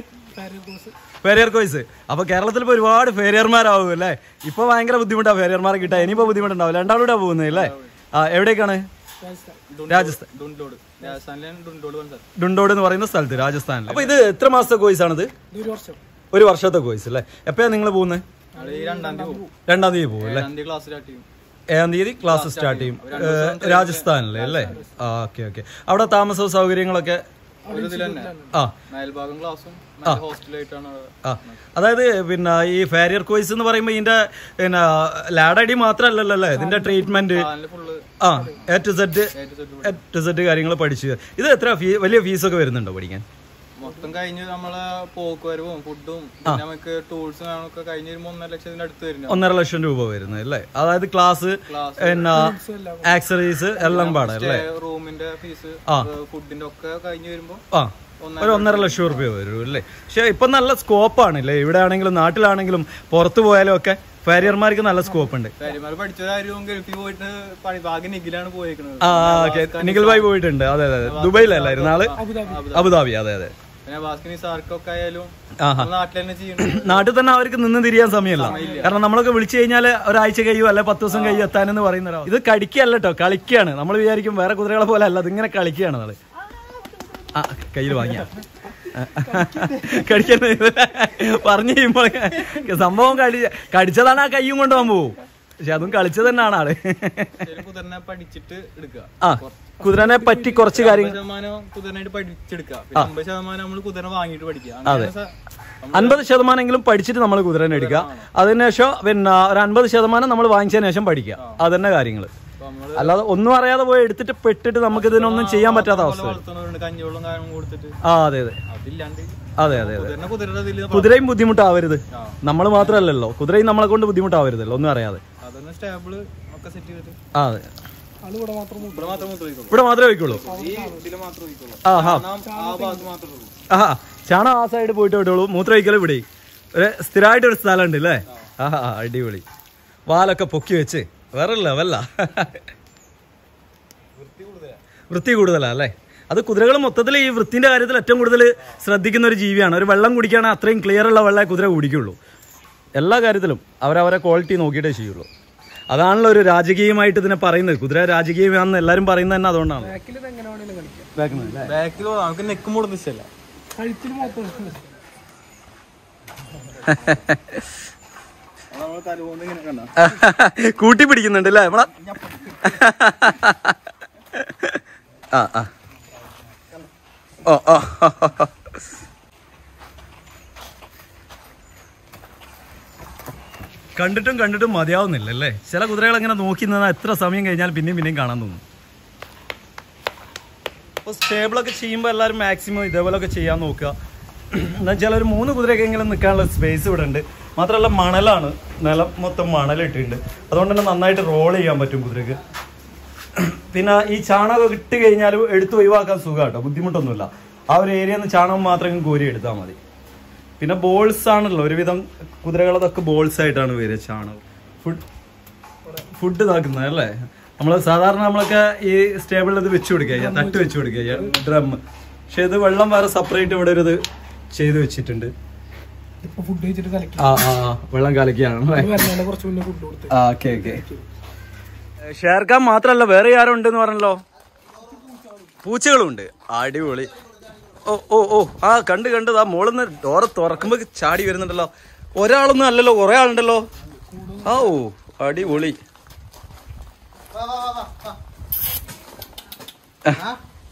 ഫേരിയർ കോഴ്സ് അപ്പൊ കേരളത്തിൽ ഇപ്പൊ ഒരുപാട് ഫേരിയർമാരാവും അല്ലേ ഇപ്പൊ ഭയങ്കര ബുദ്ധിമുട്ടാണ് ഫേരിയർമാരെ കിട്ടാൻ ഇനിയിപ്പോ ബുദ്ധിമുട്ടുണ്ടാവും രണ്ടാളും കൂടെ പോകുന്നത് അല്ലേ ആ എവിടേക്കാണ് രാജസ്ഥാൻ ഡുണ്ടോട് രാജസ്ഥാനിലെ ഡുണ്ടോട് പറഞ്ഞ സ്ഥലം ഡുണ്ടോട് എന്ന് പറയുന്ന സ്ഥലത്ത് രാജസ്ഥാനിൽ അപ്പൊ ഇത് എത്ര മാസത്തെ കോഴ്സ് ആണിത് ഒരു വർഷത്തെ കോഴ്സ് അല്ലേ എപ്പോഴാണ് നിങ്ങൾ പോകുന്നത് ഞങ്ങള് ഈ രണ്ടാം തീയതി പോകും രണ്ടാം തീയതി പോകും അല്ലേ രണ്ടാം തീയതി ക്ലാസ് സ്റ്റാർട്ട് ചെയ്യും ഏഴാം തീയതി ക്ലാസ് സ്റ്റാർട്ട് ചെയ്യും ഏഹ്, രാജസ്ഥാനിലെ അല്ലേ ആ ഓക്കെ ഓക്കെ അവിടെ താമസവും സൗകര്യങ്ങളൊക്കെ ഒരു ഇതിൽ തന്നെ ആ മേൽഭാഗം ക്ലാസ്സും ഹോസ്റ്റലായിട്ടാണ് ആ അതായത് പിന്നെ ഈ ഫാരിയർ കോഴ്സ് എന്ന് പറയുമ്പോൾ ഇതിന്റെ പിന്നെ ലാഡടി മാത്രമല്ലല്ലോ അല്ലേ ഇതിന്റെ ട്രീറ്റ്മെന്റ് അതിന് ഫുള്ള് ആ A to Z A to Z കാര്യങ്ങൾ പഠിച്ചു ഇത് എത്ര ഫീ വലിയ ഫീസൊക്കെ വരുന്നുണ്ടോ പഠിക്കാൻ മൊത്തം കഴിഞ്ഞ് നമ്മളെ പോക്ക് വരവും ഫുഡും പിന്നെ നമുക്ക് ടൂൾസും ഒക്കെ കഴിഞ്ഞ് വരുമ്പോ ഒന്നര ലക്ഷത്തിന്റെ അടുത്ത് വരുന്നു ഒന്നര ലക്ഷം രൂപ വരുന്നത് അല്ലേ അതായത് ക്ലാസ് Class, പിന്നെ ആക്സറീസ് എല്ലാം പാടെ അല്ലേ റൂമിന്റെ ഫീസ് ആ. ഫുഡിന്റെ ഒക്കെ കഴിഞ്ഞ് വരുമ്പോ ആ ഒരു ഒന്നര ലക്ഷം റുപ്യ വരും അല്ലേ പക്ഷെ ഇപ്പൊ നല്ല സ്കോപ്പാണ് അല്ലേ ഇവിടെ ആണെങ്കിലും നാട്ടിലാണെങ്കിലും പുറത്തു പോയാലും ഒക്കെ ഫാരിയർമാർക്ക് നല്ല സ്കോപ്പ് ഉണ്ട് കാര്യമാർ പഠിച്ചവരാരും ഗൾഫിൽ പോയിട്ട് പണി ഭാഗ്യം നിഖിലാണ് പോയേക്കുന്നത് ആ ഓക്കെ നിഖിൽ ഭായി പോയിട്ടുണ്ട് അതെ അതെ അതെ ദുബൈയിലല്ലായിരുന്നു ആള് അബുദാബി അതെ അതെ പിന്നെ ബാസ്കിനി സാർക്കൊക്കെ ആയാലും ആഹാ. നമ്മള് നാട്ടിൽ തന്നെ ചെയ്യണം നാട്ടിൽ തന്നെ അവർക്ക് നിന്ന് തിരിയാൻ സമയമല്ല കാരണം നമ്മളൊക്കെ വിളിച്ചു കഴിഞ്ഞാൽ ഒരാഴ്ച കഴിയും അല്ലെ പത്ത് ദിവസം കഴിയും എത്താനെന്ന് പറയുന്ന ഒരാൾ ഇത് കടിക്കല്ല കേട്ടോ കളിക്കാണ് നമ്മൾ വിചാരിക്കും വേറെ കുതിരകളെ പോലെ അല്ല ഇതിങ്ങനെ കളിക്കുകയാണ് നാള് ആ കയ്യിൽ വാങ്ങിയ കടിക്കുന്നത് പറഞ്ഞു കഴിയുമ്പോൾ സംഭവം കടി കടിച്ചതാണ് ആ കയ്യും കൊണ്ടുപോകാൻ പോകും പക്ഷെ അതും കളിച്ചത് തന്നെയാണ് ആള് ശരി കുതിരനെ പഠിച്ചിട്ട് എടുക്കുക ആ കുതിരനെ പറ്റി കുറച്ച് കാര്യങ്ങൾ അമ്പത് ശതമാനം കുതിരനായിട്ട് പഠിച്ചെടുക്കുക പിന്നെ അമ്പത് ശതമാനം നമ്മൾ കുതിരനെ വാങ്ങിയിട്ട് പഠിക്കുക അങ്ങനെ സ- നമ്മള് അൻപത് ശതമാനെങ്കിലും പഠിച്ചിട്ട് നമ്മൾ കുതിരനെ എടുക്കുക അതിനുശേഷം പിന്നെ ഒരു അൻപത് ശതമാനം നമ്മൾ വാങ്ങിച്ചതിന് ശേഷം പഠിക്കുക അതന്നെ കാര്യങ്ങൾ ഇപ്പൊ നമ്മള് അല്ലാതെ ഒന്നും അറിയാതെ പോയി എടുത്തിട്ട് പെട്ടിട്ട് നമുക്ക് ഇതിനൊന്നും ചെയ്യാൻ പറ്റാത്ത അവസ്ഥ വരും. വളർത്തുന്നവരുണ്ട് കഞ്ഞിവെള്ളം കാര്യം കൊടുത്തിട്ട് ആ അതെ അതെ അതില്ലാണ്ട് അതെ അതെ അതെ കുതിരനെ കുതിരയുടെ ഇതില് കുതിരയും ബുദ്ധിമുട്ടാവരുത് നമ്മൾ മാത്രമല്ലല്ലോ കുതിരയും നമ്മളെ കൊണ്ട് ബുദ്ധിമുട്ടാവരുതല്ലോ ഒന്നും അറിയാതെ അതൊന്ന് സ്റ്റേബിള് ഒക്കെ സെറ്റ് ചെയ്തിട്ട് ആ അതെ ഇവിടെ മാത്രം മൂത്രമൊഴിക്കുള്ളൂ ഇവിടെ മാത്രമേ വയ്ക്കുള്ളൂ ഈ ഇതില് മാത്രം ഒഴിക്കുള്ളൂ ആ ഹാ നാം ആ ഭാഗത്ത് മാത്രമേ ഉള്ളൂ ആ ചാണകം ആ സൈഡ് പോയിട്ട് വിട്ടുള്ളൂ മൂത്രമൊഴിക്കലും ഇവിടെ ഒരു സ്ഥിരമായിട്ട് ഒരു സ്ഥലം ഉണ്ട് അല്ലേ ആ അടിപൊളി വാലൊക്കെ പൊക്കി വെച്ച് വേറെ ലെവല്ല വൃത്തി കൂടുതലാ അല്ലേ അത് കുതിരകൾ മൊത്തത്തിൽ ഈ വൃത്തിന്റെ കാര്യത്തിൽ ഏറ്റവും കൂടുതൽ ശ്രദ്ധിക്കുന്ന ഒരു ജീവിയാണ് ഒരു വെള്ളം കുടിക്കുകയാണെങ്കിൽ അത്രയും ക്ലിയർ ഉള്ള വെള്ളമേ കുതിര കുടിക്കുള്ളൂ എല്ലാ കാര്യത്തിലും അവരവരെ ക്വാളിറ്റി നോക്കിയിട്ടേ ചെയ്യുള്ളൂ അതാണല്ലോ ഒരു രാജകീയമായിട്ട് ഇതിനെ പറയുന്നത് കുതിര രാജകീയമാണെന്ന് എല്ലാവരും പറയുന്നത് തന്നെ അതുകൊണ്ടാണ് ബാക്കിൽ നിന്ന് അല്ലേ? ബാക്കിൽ നമുക്ക് നെക്ക് മൂടുന്ന ഇഷ്ടമല്ല കൂട്ടി പിടിക്കുന്നുണ്ട് അല്ലേ നമ്മളെ ആ ആ ഓ ഓ കണ്ടിട്ടും കണ്ടിട്ടും മതിയാവുന്നില്ല അല്ലേ ചില കുതിരകൾ അങ്ങനെ നോക്കി നിന്നാൽ എത്ര സമയം കഴിഞ്ഞാൽ പിന്നെയും പിന്നെയും കാണാൻ തോന്നും അപ്പോൾ സ്റ്റേബിളൊക്കെ ചെയ്യുമ്പോൾ എല്ലാവരും മാക്സിമം ഇതേപോലെയൊക്കെ ചെയ്യാൻ നോക്കുക എന്താ വെച്ചാൽ ഒരു മൂന്ന് കുതിരയൊക്കെ എങ്കിലും നിൽക്കാനുള്ള സ്പേസ് ഇവിടെ ഉണ്ട് മാത്രമല്ല മണലാണ് നിലം മൊത്തം മണലിട്ടിട്ടുണ്ട് അതുകൊണ്ട് തന്നെ നന്നായിട്ട് റോൾ ചെയ്യാൻ പറ്റും കുതിരക്ക് പിന്നെ ഈ ചാണകം ഇട്ട് കഴിഞ്ഞാൽ എടുത്ത് ഒഴിവാക്കാൻ സുഖം കേട്ടോ ബുദ്ധിമുട്ടൊന്നുമില്ല ആ ഒരു ഏരിയ നിന്ന് ചാണകം മാത്രം കോരി എടുത്താൽ മതി പിന്നെ ബോൾസ് ആണല്ലോ ഒരുവിധം കുതിരകളതൊക്കെ ബോൾസ് ആയിട്ടാണ് വരിക ചാണകം ഫുഡ് ഫുഡ് ഇതാക്കുന്നത് അല്ലേ നമ്മൾ സാധാരണ നമ്മളൊക്കെ ഈ സ്റ്റേബിളിൽ ഇത് വെച്ച് കൊടുക്കുക തട്ട് വെച്ച് കൊടുക്കുക ഡ്രം പക്ഷെ ഇത് വെള്ളം വേറെ സെപ്പറേറ്റ് ഇവിടെ ഒരു ഇത് ചെയ്ത് വെച്ചിട്ടുണ്ട് ഫുഡ് കഴിച്ചിട്ട് കലക്കി ആ ആ ആ, വെള്ളം കലക്കിയാണ് വരുന്നതിന്റെ കുറച്ച് മുന്നേ ഫുഡ് കൊടുത്ത് ആ ഓക്കെ ഓക്കെ ഷേർഖാൻ മാത്രല്ല വേറെ ആരും ഉണ്ടെന്ന് പറഞ്ഞല്ലോ പൂച്ചകളും ഉണ്ട് അടിപൊളി ഓ ഓ ഓ ആ കണ്ട് കണ്ട് ആ മോളിന്ന് ഡോറ് തുറക്കുമ്പോ ചാടി വരുന്നുണ്ടല്ലോ ഒരാളൊന്നും അല്ലല്ലോ കുറെ ആളുണ്ടല്ലോ ആ ഓ അടിപൊളി വാ വാ വാ വാ വാ ആ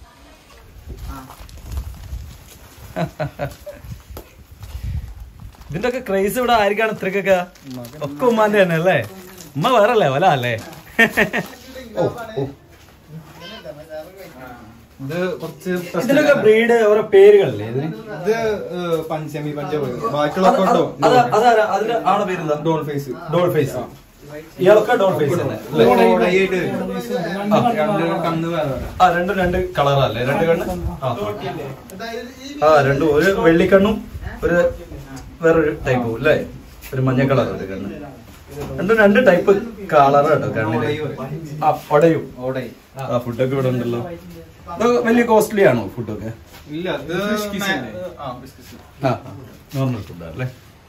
ഇതിന്റെ ഒക്കെ ക്രൈസ് ഇവിടെ ആർക്കാണ് ഇത്രക്കൊക്കെ ഒക്കെ ഉമ്മാന്റെ തന്നെ അല്ലേ ഉമ്മ വേറെ ലെവലാ അല്ലേ ഓ ഓ ഇത് കുറച്ച് ഇതിനൊക്കെ ബ്രീഡ് ഓരോ പേരുകളല്ലേ ഇതിന് ഇത് പഞ്ചമി പഞ്ചമി ബാക്കിയുള്ളതൊക്കെ ഉണ്ടോ അത് അതാരാ അതിന്റെ ആളെ പേരെന്താ ഡോൾ ഫേസ് ഡോൾ ഫേസ് ഇയാളൊക്കെ ഡോൾ ഫേസ് തന്നെ അല്ലേ? രണ്ട് കണ്ണ് വേറെ ആ രണ്ടും രണ്ട് കളറല്ലേ രണ്ട് കണ്ണ് ആ. ആ രണ്ടും ഒരു വെള്ളിക്കണ്ണും ഒരു വേറൊരു ടൈപ്പും അല്ലേ ഒരു മഞ്ഞ കളർ ഒരു കണ്ണ് രണ്ടും രണ്ട് ടൈപ്പ് കളർ കേട്ടോ കണ്ണിന് ആ ഒടയും ഓടൈ ആ ഫുഡൊക്കെ ഇവിടെ ഉണ്ടല്ലോ ഇത് വലിയ കോസ്റ്റ്ലി ആണോ ഫുഡൊക്കെ ഇല്ല ഇത് ആ ബിസ്ക്കറ്റ് ആ നോർമൽ ഫുഡാ അല്ലേ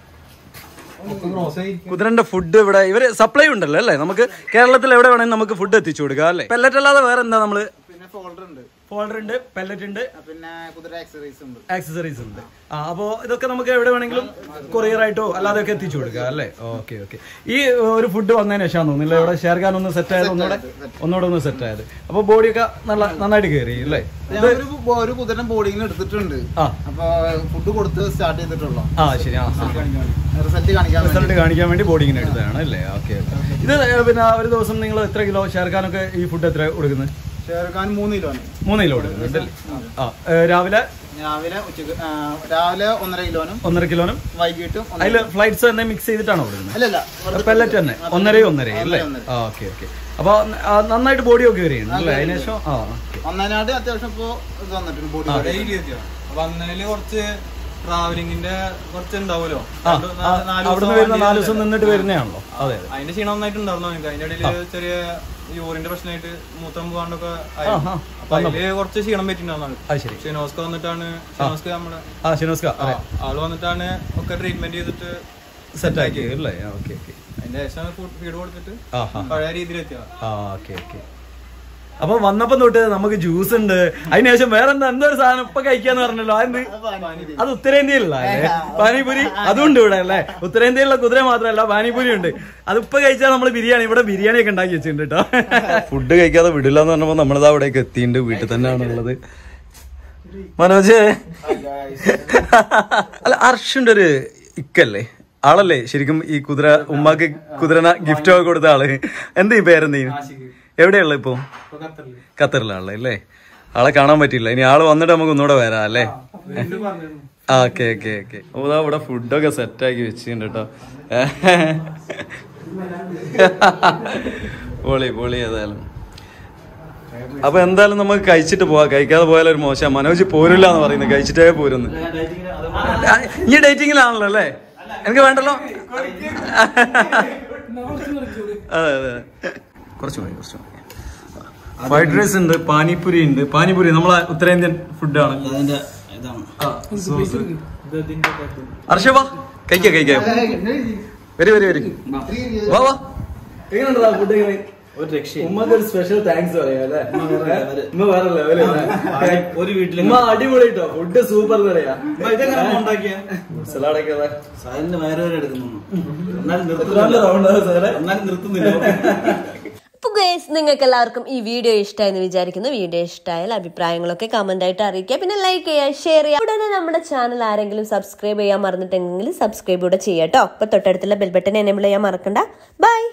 ഒക്കെ ക്രോസ് ആയി കുതിരന്റെ ഫുഡ് ഇവിടെ ഇവര് സപ്ലൈ ഉണ്ടല്ലോ അല്ലേ നമുക്ക് കേരളത്തിൽ എവിടെ വേണമെങ്കിൽ നമുക്ക് ഫുഡ് എത്തിച്ചു കൊടുക്കാം അല്ലേ പെല്ലറ്റ് അല്ലാതെ വേറെ എന്താ നമ്മള് പിന്നെ ഫോൾഡർ ഉണ്ട് ഫോൾഡർ ഉണ്ട് പെല്ലറ്റ് ഉണ്ട് ആ, പിന്നെ കുതിര ആക്സറീസ് ഉണ്ട് ആക്സസറീസ് ഉണ്ട് ആ അപ്പോ ഇതൊക്കെ നമുക്ക് എവിടെ വേണമെങ്കിലും കൊറിയർ ആയിട്ടോ അല്ലാതെ ഒക്കെ എത്തിച്ചു കൊടുക്കാം അല്ലേ ഓക്കെ ഓക്കെ ഈ ഒരു ഫുഡ് വന്നതിന് ശേഷം തോന്നുന്നില്ല ഇവിടെ ഷെയർഖാൻ ഒന്ന് സെറ്റ് ആയത് ഒന്നുകൂടെ ഒന്നുകൂടെ ഒന്ന് സെറ്റ് ആയത് അപ്പൊ ബോഡിയൊക്കെ നല്ല നന്നായിട്ട് കയറി അല്ലേ ഞങ്ങളൊരു ബോ- ഒരു കുതിര ബോർഡിങ്ങിന് എടുത്തിട്ടുണ്ട് ആ അപ്പൊ ഫുഡ് കൊടുത്ത് സ്റ്റാർട്ട് ചെയ്തിട്ടുള്ളൂ ആ ശരി ആ റിസൾട്ട് കാണിക്കാൻ വേണ്ടി റിസൾട്ട് കാണിക്കാൻ വേണ്ടി ബോഡിങ്ങിന് എടുത്തതാണ് അല്ലേ ഓക്കെ ഇത് പിന്നെ ഒരു ദിവസം നിങ്ങൾ എത്ര കിലോ ഷെയർഖാനൊക്കെ ഈ ഫുഡ് എത്ര കൊടുക്കുന്നത് ഷെയർഖാൻ മൂന്ന് കിലോന് മൂന്ന് കിലോ കൊടുക്കുന്നുണ്ട് അല്ലേ? ആ ഏ, രാവിലെ രാവിലെ ഉച്ചക്ക് ആ, രാവിലെ ഒന്നര കിലോനും ഒന്നര കിലോനും വൈകിട്ടും ഒന്നര- അതിൽ ഫ്ലൈറ്റ്സ് തന്നെ മിക്സ് ചെയ്തിട്ടാണോ കൊടുക്കുന്നത് അല്ലല്ല വെറുതെ പെല്ലറ്റ് തന്നെ ഒന്നരയും ഒന്നരയും അല്ലേ ഒന്നര. ആ ഓക്കെ ഓക്കെ അപ്പൊ ആ, നന്നായിട്ട് ബോഡിയൊക്കെ കയറിയാണ് അല്ലേ അതിനുശേഷം ആ okay. ഒന്നനാട് അത്യാവശ്യം ഇപ്പൊ ഇത് വന്നിട്ടുണ്ട് ബോഡി ഡെയിലി വന്നതില് കുറച്ച് ട്രാവലിംഗിന്റെ കുറച്ച് ഉണ്ടാവുമല്ലോ ആ, രണ്ട് ആ, നാ- നാല് അവിടുന്ന് ദിവസം വരുന്ന നാല് ദിവസം വണ്ടിയിലല്ലേ? നിന്നിട്ട് വരുന്നതാണല്ലോ അതെ അതെ അതിന്റെ ക്ഷീണം നന്നായിട്ട് ഉണ്ടായിരുന്നു എനിക്ക് അതിന്റെ ഇടയില് ചെറിയ യൂറിന്റെ പ്രശ്നമായിട്ട് മൂത്രം പോകാണ്ടൊക്കെ ആയി. ആ, ആ. അപ്പൊ അതില് കുറച്ച് ക്ഷീണം പറ്റിണ്ടാവുന്നതാണ് അത് ശരി ഷിനോസ്ക വന്നിട്ടാണ് ഷിനോസ്ക നമ്മളെ ആ ഷിനോസ്ക ആ, ആള് വന്നിട്ടാണ് ഒക്കെ ട്രീറ്റ്മെന്റ് ചെയ്തിട്ട് സെറ്റ് ആക്കി അല്ലേ ഓക്കെ ഓക്കെ അതിന്റെ ശേഷം ഫീഡ് കൊടുത്തിട്ട് ആ ആ പഴയ രീതിയിൽ എത്തിയതാ ആ ഓക്കെ ഓക്കെ അപ്പൊ വന്നപ്പം തൊട്ട് നമുക്ക് ജ്യൂസ് ഉണ്ട് അതിനുശേഷം വേറെ എന്താ എന്തോ ഒരു സാധനം ഇപ്പൊ കഴിക്കാന്ന് പറഞ്ഞല്ലോ അതെന്ത് അത് ഉത്തരേന്ത്യയിലുള്ള അല്ലേ പാനിപൂരി അതും ഉണ്ട് ഇവിടെ അല്ലേ ഉത്തരേന്ത്യയിലുള്ള കുതിര മാത്രമല്ല പാനിപൂരി ഉണ്ട് അതിപ്പോ കഴിച്ചാൽ നമ്മൾ ബിരിയാണി ഇവിടെ ബിരിയാണി ഒക്കെ ഉണ്ടാക്കി വെച്ചിട്ടുണ്ട് കേട്ടോ ഫുഡ് കഴിക്കാതെ വിടില്ല എന്ന് പറഞ്ഞപ്പോ നമ്മളിതാ അവിടേക്ക് എത്തിയിട്ടുണ്ട് വീട്ടിൽ തന്നെയാണ് ഉള്ളത് മനോജ് അല്ല അർഷുണ്ട് ഒരു ഇക്കല്ലേ ആളല്ലേ ശരിക്കും ഈ കുതിര ഉമ്മാക്ക് കുതിരന ഗിഫ്റ്റ് ഒക്കെ കൊടുത്ത ആള് എന്താ ഈ പേരെന്തീ എവിടെയുള്ള ഇപ്പൊ ഖത്തറിലാണല്ലേ അല്ലേ ആളെ കാണാൻ പറ്റില്ല ഇനി ആള് വന്നിട്ട് നമുക്ക് ഒന്നുകൂടെ വരാം അല്ലേ ആ ഓക്കെ ഓക്കെ ഓക്കെ ഓ ദാ ഇവിടെ ഫുഡൊക്കെ സെറ്റ് ആക്കി വെച്ചിട്ടുണ്ട് കേട്ടോ പൊളി പൊളി ഏതായാലും അപ്പൊ എന്തായാലും നമുക്ക് കഴിച്ചിട്ട് പോവാം കഴിക്കാതെ പോയാലും ഒരു മോശം മനോജ് പോരില്ല എന്ന് പറയുന്നത് കഴിച്ചിട്ടേ പോരുന്നു ഇനി ഡേറ്റിങ്ങിലാണല്ലോ അല്ലേ എനിക്ക് വേണ്ടല്ലോ അതെ അതെ കുറച്ച് മതി കുറച്ച് മതി ഫ്രൈഡ് റൈസ് ഉണ്ട് പാനിപുരി ഉണ്ട് പാനിപുരി നമ്മളെ ഉത്തരേന്ത്യൻ ഫുഡാണ് അതിന്റെ ഇതാണ് ഹർഷ വാ കഴിക്ക കഴിക്ക വരി വരി വരി വാ വാ എങ്ങനെയുണ്ടാ ഫുഡ് എങ്ങനെ ഒരു രക്ഷയും ഉമ്മക്ക് ഒരു സ്പെഷ്യൽ താങ്ക്സ് പറയാം അല്ലേ ഉമ്മ വേറെ ലെവല് ഒരു വീട്ടിൽ ഉമ്മ അടിപൊളി കേട്ടോ ഫുഡ് സൂപ്പർ പറയാ ഇതെങ്ങനെ ഉണ്ടാക്കിയ സലാഡൊക്കെ അതെ. സാറിന്റെ വയറ് വരെ എടുക്കുന്നു എന്നാലും എത്രാമത്തെ round ആ സാറേ? നിർത്തുന്നില്ല എന്നാലും നിർത്തുന്നില്ല അപ്പൊ ഗേസ് നിങ്ങൾക്ക് എല്ലാവർക്കും ഈ വീഡിയോ ഇഷ്ടമായെന്ന് വിചാരിക്കുന്നു വീഡിയോ ഇഷ്ടമായാൽ അഭിപ്രായങ്ങളൊക്കെ കമന്റ് ആയിട്ട് അറിയിക്കുക പിന്നെ ലൈക്ക് ചെയ്യുക ഷെയർ ചെയ്യുക ഉടനെ നമ്മുടെ ചാനൽ ആരെങ്കിലും സബ്സ്ക്രൈബ് ചെയ്യാൻ മറന്നിട്ടെങ്കിൽ സബ്സ്ക്രൈബ് കൂടെ ചെയ്യാം കേട്ടോ അപ്പൊ തൊട്ടടുത്തുള്ള ബെൽ ബട്ടൺ എനേബിൾ ചെയ്യാൻ മറക്കണ്ട ബൈ